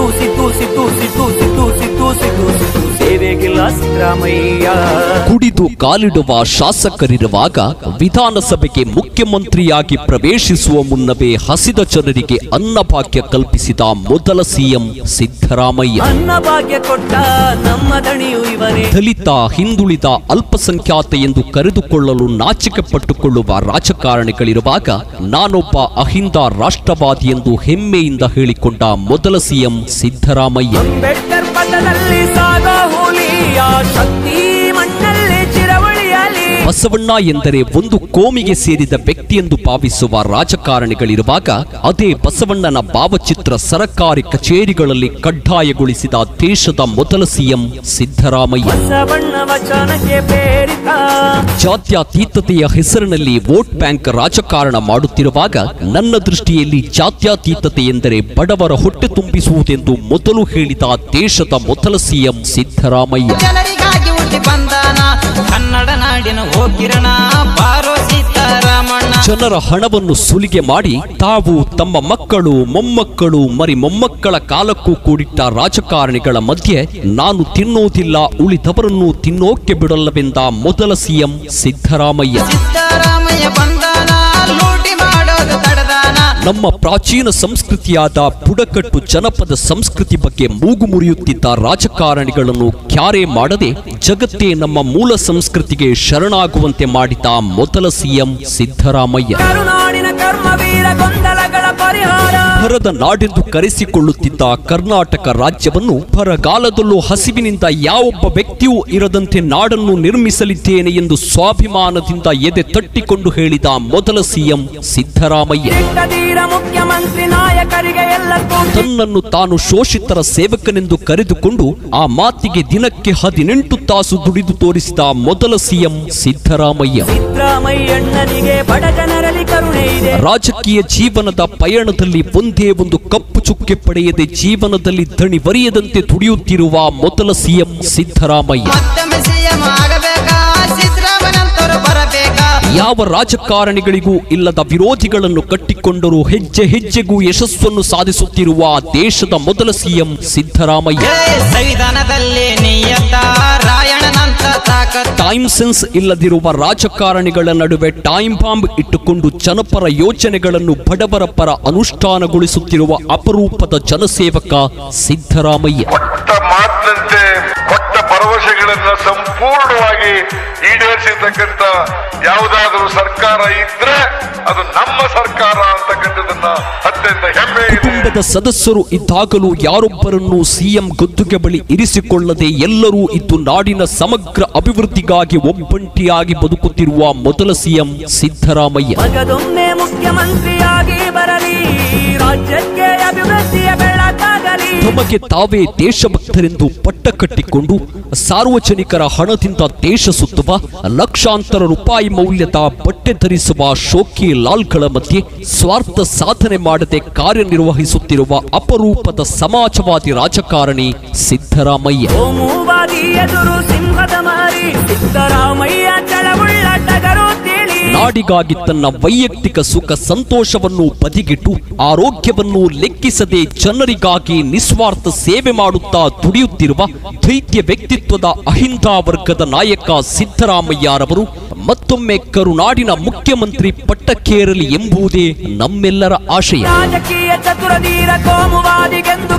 ಸಿದ್ದು ಸಿದ್ದು ಸಿದ್ದು ಸಿದ್ದು ಸಿದ್ದು ಸಿದ್ದು ಸಿದ್ದು ಸಿದ್ದು ಸೇವೆಗಿಲ್ಲ ಸಿದ್ದರಾಮಯ್ಯ ಕುಡಿದು ಕಾಲಿಡುವ ಶಾಸಕರಿರುವಾಗ ವಿಧಾನಸಭೆಗೆ ಮುಖ್ಯಮಂತ್ರಿಯಾಗಿ ಪ್ರವೇಶಿಸುವ ಮುನ್ನವೇ ಹಸಿದ ಜನರಿಗೆ ಅನ್ನಭಾಗ್ಯ ಕಲ್ಪಿಸಿದ ಮೊದಲ ಸಿಎಂ ಸಿದ್ದರಾಮಯ್ಯ ಅನ್ನ ಭಾಗ್ಯ ಕೊಟ್ಟ ನಮ್ಮ ದಣಿಯು ಇವನೇ ದಲಿತ ಹಿಂದುಳಿದ ಅಲ್ಪಸಂಖ್ಯಾತ ಎಂದು ಕರೆದುಕೊಳ್ಳಲು ನಾಚಿಕೆ ಪಟ್ಟುಕೊಳ್ಳುವ ರಾಜಕಾರಣಿಗಳಿರುವಾಗ ನಾನೊಬ್ಬ ಅಹಿಂದ ರಾಷ್ಟ್ರವಾದಿ ಎಂದು ಹೆಮ್ಮೆಯಿಂದ ಹೇಳಿಕೊಂಡ ಮೊದಲ ಸಿಎಂ ಸಿದ್ದರಾಮಯ್ಯ ಅಂಬೇಡ್ಕರ್ ಪಥದಲ್ಲಿ ಸಾಗೋ ಹುಲಿಯ ಶಕ್ತಿ ಮಣ್ಣಲ್ಲಿ ಚಿರವಳಿಯಲಿ ಬಸವಣ್ಣ ಎಂದರೆ ಒಂದು ಕೋಮಿಗೆ ಸೇರಿದ ವ್ಯಕ್ತಿ ಎಂದು ಭಾವಿಸುವ ರಾಜಕಾರಣಿಗಳಿರುವಾಗ ಅದೇ ಬಸವಣ್ಣನ ಭಾವಚಿತ್ರ ಸರಕಾರಿ ಕಚೇರಿಗಳಲ್ಲಿ ಕಡ್ಡಾಯಗೊಳಿಸಿದ ದೇಶದ ಮೊದಲ ಸಿಎಂ ಸಿದ್ದರಾಮಯ್ಯ ಬಸವಣ್ಣ ವಚನಕ್ಕೆ ಪ್ರೇರಿತ ಜಾತ್ಯತೀತತೆಯ ಹೆಸರಿನಲ್ಲಿ ವೋಟ್ ಬ್ಯಾಂಕ್ ರಾಜಕಾರಣ ಮಾಡುತ್ತಿರುವಾಗ ನನ್ನ ದೃಷ್ಟಿಯಲ್ಲಿ ಜಾತ್ಯತೀತತೆ ಎಂದರೆ ಬಡವರ ಹೊಟ್ಟೆ ತುಂಬಿಸುವುದೆಂದು ಮೊದಲು ಹೇಳಿದ ದೇಶದ ಮೊದಲ ಸಿಎಂ ಸಿದ್ದರಾಮಯ್ಯ ಜನರಿಗಾಗಿ ಹುಟ್ಟಿ ಬಂದಾನ ಕನ್ನಡ ನಾಡಿನ ಹೋಗಿರಣ ಬಾರೋ ಸೀತಾರಾಮಣ್ಣ ಜನರ ಹಣವನ್ನು ಸುಲಿಗೆ ಮಾಡಿ ತಾವು ತಮ್ಮ ಮಕ್ಕಳು ಮೊಮ್ಮಕ್ಕಳು ಮರಿ ಮೊಮ್ಮಕ್ಕಳ ಕಾಲಕ್ಕೂ ಕೂಡಿಟ್ಟ ರಾಜಕಾರಣಿಗಳ ಮಧ್ಯೆ ನಾನು ತಿನ್ನೋದಿಲ್ಲ ಉಳಿದವರನ್ನು ತಿನ್ನೋಕೆ ಬಿಡಲ್ಲವೆಂದ ಮೊದಲ ಸಿಎಂ ಸಿದ್ದರಾಮಯ್ಯ ಸಿದ್ದರಾಮಯ್ಯ ಬಂದಾನ ಲೂಟಿ ಮಾಡೋದು ತಡದಾನ ನಮ್ಮ ಪ್ರಾಚೀನ ಸಂಸ್ಕೃತಿಯಾದ ಬುಡಕಟ್ಟು ಜನಪದ ಸಂಸ್ಕೃತಿ ಬಗ್ಗೆ ಮೂಗು ಮುರಿಯುತ್ತಿದ್ದ ರಾಜಕಾರಣಿಗಳನ್ನು ಕ್ಯಾರೆ ಮಾಡದೆ ಜಗತ್ತೇ ನಮ್ಮ ಮೂಲ ಸಂಸ್ಕೃತಿಗೆ ಶರಣಾಗುವಂತೆ ಮಾಡಿದ ಮೊದಲ ಸಿಎಂ ಸಿದ್ದರಾಮಯ್ಯ ಕರುನಾಡಿನ ಕರ್ಮವೀರ ಗೊಂದಲಗಳ ಪರಿಹಾರ ಭರದ ನಾಡೆಂದು ಕರೆಸಿಕೊಳ್ಳುತ್ತಿದ್ದ ಕರ್ನಾಟಕ ರಾಜ್ಯವನ್ನು ಬರಗಾಲದಲ್ಲೂ ಹಸಿವಿನಿಂದ ಯಾವೊಬ್ಬ ವ್ಯಕ್ತಿಯೂ ಇರದಂತೆ ನಾಡನ್ನು ನಿರ್ಮಿಸಲಿದ್ದೇನೆ ಎಂದು ಸ್ವಾಭಿಮಾನದಿಂದ ಎದೆ ತಟ್ಟಿಕೊಂಡು ಹೇಳಿದ ಮೊದಲ ಸಿಎಂ ಸಿದ್ದರಾಮಯ್ಯ ದಿಟ್ಟಧೀರ ಮುಖ್ಯಮಂತ್ರಿ ನಾಯಕರಿಗೆ ಎಲ್ಲಕ್ಕೂ ತನ್ನನ್ನು ತಾನು ಶೋಷಿತರ ಸೇವಕನೆಂದು ಕರೆದುಕೊಂಡು ಆ ಮಾತಿಗೆ ದಿನಕ್ಕೆ ಹದಿನೆಂಟು ತಾಸು ದುಡಿದು ತೋರಿಸಿದ ಮೊದಲ ಸಿಎಂ ಸಿದ್ದರಾಮಯ್ಯ ಸಿದ್ದರಾಮಯ್ಯಣ್ಣನಿಗೆ ಬಡ ಜನರಲ್ಲಿ ಕರುಣೆ ಇದೆ ರಾಜಕೀಯ ಜೀವನದ ಪಯಣದಲ್ಲಿ ಒಂದೇ ಒಂದು ಕಪ್ಪು ಚುಕ್ಕೆ ಪಡೆಯದೆ ಜೀವನದಲ್ಲಿ ದಣಿವರಿಯದಂತೆ ದುಡಿಯುತ್ತಿರುವ ಮೊದಲ ಸಿಎಂ ಸಿದ್ದರಾಮಯ್ಯ ಮತ್ತೊಮ್ಮೆ ಸಿಎಂ ಆಗಬೇಕಾ ಸಿದ್ದರಾಮಯ್ಯನಂತರು ಬರಬೇಕಾ ಯಾವ ರಾಜಕಾರಣಿಗಳಿಗೂ ಇಲ್ಲದ ವಿರೋಧಿಗಳನ್ನು ಕಟ್ಟಿಕೊಂಡರೂ ಹೆಜ್ಜೆ ಹೆಜ್ಜೆಗೂ ಯಶಸ್ಸನ್ನು ಸಾಧಿಸುತ್ತಿರುವ ದೇಶದ ಮೊದಲ ಸಿಎಂ ಸಿದ್ದರಾಮಯ್ಯ ಏ ಸಂವಿಧಾನದಲ್ಲಿ ನಿಯತ ರಾಯಣನಂತ ತಾಕತ್ ಟೈಮ್ ಸೆನ್ಸ್ ಇಲ್ಲದಿರುವ ರಾಜಕಾರಣಿಗಳ ನಡುವೆ ಟೈಮ್ ಬಾಂಬ್ ಇಟ್ಟುಕೊಂಡು ಜನಪರ ಯೋಜನೆಗಳನ್ನು ಬಡವರ ಪರ ಅನುಷ್ಠಾನಗೊಳಿಸುತ್ತಿರುವ ಅಪರೂಪದ ಜನಸೇವಕ ಸಿದ್ದರಾಮಯ್ಯ ಕೊಟ್ಟ ಮಾತಿನಂತೆ ಕೊಟ್ಟ ಭರವಸೆಗಳನ್ನ ಸಂಪೂರ್ಣವಾಗಿ ಈಡೇರಿಸಿರ್ತಕ್ಕಂಥ ಯಾವುದಾದ್ರೂ ಸರ್ಕಾರ ಇದ್ರೆ ಅದು ನಮ್ಮ ಸರ್ಕಾರ ಅಂತಕ್ಕಂಥದನ್ನ ಅತ್ಯಂತ ಹೆಮ್ಮೆ ಇದೆ ಕುಟುಂಬದ ಸದಸ್ಯರು ಇದ್ದಾಗಲೂ ಯಾರೊಬ್ಬರನ್ನು ಸಿಎಂ ಗದ್ದುಗೆ ಬಳಿ ಇರಿಸಿಕೊಳ್ಳದೆ ಎಲ್ಲರೂ ಇದ್ದು ನಾಡಿನ ಸಮಗ್ರ ಅಭಿವೃದ್ಧಿಗಾಗಿ ಒಬ್ಬಂಟಿಯಾಗಿ ಬದುಕುತ್ತಿರುವ ಮೊದಲ ಸಿಎಂ ಸಿದ್ದರಾಮಯ್ಯ ಮಗದೊಮ್ಮೆ ಮುಖ್ಯಮಂತ್ರಿಯಾಗಿ ಬರಲಿ ರಾಜ್ಯಕ್ಕೆ ಅಭಿವೃದ್ಧಿಯ ಬೆಳಕಾಗಲಿ ತಮಗೆ ತಾವೇ ದೇಶಭಕ್ತರೆಂದು ಪಟ್ಟ ಕಟ್ಟಿಕೊಂಡು ಸಾರ್ವಜನಿಕರ ಹಣದಿಂದ ದೇಶ ಸುತ್ತುವ ಲಕ್ಷಾಂತರ ರೂಪಾಯಿ ಮೌಲ್ಯದ ಬಟ್ಟೆ ಧರಿಸುವ ಶೋಕಿ ಲಾಲ್ಗಳ ಮಧ್ಯೆ ಸ್ವಾರ್ಥ ಸಾಧನೆ ಮಾಡದೆ ಕಾರ್ಯನಿರ್ವಹಿಸುತ್ತಿರುವ ಅಪರೂಪದ ಸಮಾಜವಾದಿ ರಾಜಕಾರಣಿ ಸಿದ್ದರಾಮಯ್ಯ ಕೋಮುವಾದಿ ಎದುರು ಸಿಂಹದ ಮಾರಿ ಸಿದ್ದರಾಮಯ್ಯ ಚಳವುಳ್ಳ ಟಗರು ತಿಳಿ ನಾಡಿಗಾಗಿ ತನ್ನ ವೈಯಕ್ತಿಕ ಸುಖ ಸಂತೋಷವನ್ನು ಬದಿಗಿಟ್ಟು ಆರೋಗ್ಯವನ್ನು ಲೆಕ್ಕಿಸದೆ ಜನರಿಗಾಗಿ ನಿಸ್ವಾರ್ಥ ಸೇವೆ ಮಾಡುತ್ತಾ ದುಡಿಯುತ್ತಿರುವ ದೈತ್ಯ ವ್ಯಕ್ತಿತ್ವದ ಅಹಿಂದ ವರ್ಗದ ನಾಯಕ ಸಿದ್ದರಾಮಯ್ಯರವರು ಮತ್ತೊಮ್ಮೆ ಕರುನಾಡಿನ ಮುಖ್ಯಮಂತ್ರಿ ಪಟ್ಟಕ್ಕೇರಲಿ ಎಂಬುದೇ ನಮ್ಮೆಲ್ಲರ ಆಶಯ ರಾಜಕೀಯ ಚತುರಧೀರ ಕೋಮುವಾದಿಗೆಂದು